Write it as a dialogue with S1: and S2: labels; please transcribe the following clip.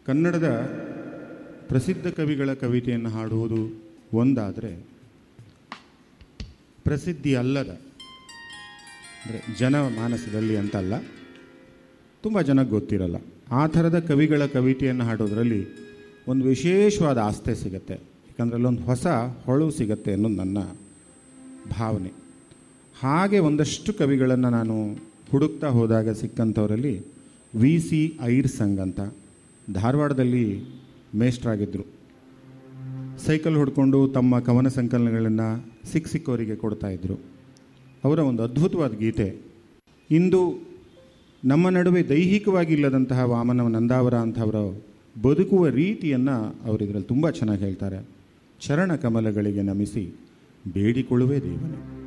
S1: ಕನ್ನಡದ ಪ್ರಸಿದ್ಧ ಕವಿಗಳ ಕವಿತೆಯನ್ನು ಹಾಡುವುದು ಒಂದಾದರೆ ಪ್ರಸಿದ್ಧಿ ಅಲ್ಲದ ಅಂದರೆ ಜನಮಾನಸದಲ್ಲಿ ಅಂತಲ್ಲ ತುಂಬ ಜನಕ್ಕೆ ಗೊತ್ತಿರಲ್ಲ ಆ ಥರದ ಕವಿಗಳ ಕವಿತೆಯನ್ನು ಹಾಡೋದ್ರಲ್ಲಿ ಒಂದು ವಿಶೇಷವಾದ ಆಸ್ತೆ ಸಿಗತ್ತೆ ಯಾಕಂದರೆ ಅಲ್ಲೊಂದು ಹೊಸ ಹೊಳು ಸಿಗತ್ತೆ ಅನ್ನೋದು ನನ್ನ ಭಾವನೆ ಹಾಗೆ ಒಂದಷ್ಟು ಕವಿಗಳನ್ನು ನಾನು ಹುಡುಕ್ತಾ ಹೋದಾಗ ಸಿಕ್ಕಂಥವರಲ್ಲಿ ವಿ ಸಿ ಐರ್ ಸಂಘ್ ಅಂತ ಧಾರವಾಡದಲ್ಲಿ ಮೇಷ್ಟ್ರಾಗಿದ್ದರು ಸೈಕಲ್ ಹೊಡ್ಕೊಂಡು ತಮ್ಮ ಕವನ ಸಂಕಲನಗಳನ್ನು ಸಿಕ್ಕ ಸಿಕ್ಕವರಿಗೆ ಕೊಡ್ತಾ ಇದ್ದರು ಅವರ ಒಂದು ಅದ್ಭುತವಾದ ಗೀತೆ ಇಂದು ನಮ್ಮ ನಡುವೆ ದೈಹಿಕವಾಗಿ ಇಲ್ಲದಂತಹ ವಾಮನ ನಂದಾವರ ಅಂತವರ ಬದುಕುವ ರೀತಿಯನ್ನು ಅವರು ಇದರಲ್ಲಿ ತುಂಬ ಚೆನ್ನಾಗಿ ಹೇಳ್ತಾರೆ ಚರಣ ಕಮಲಗಳಿಗೆ ನಮಿಸಿ ಬೇಡಿಕೊಳ್ಳುವೆ ದೇವನೇ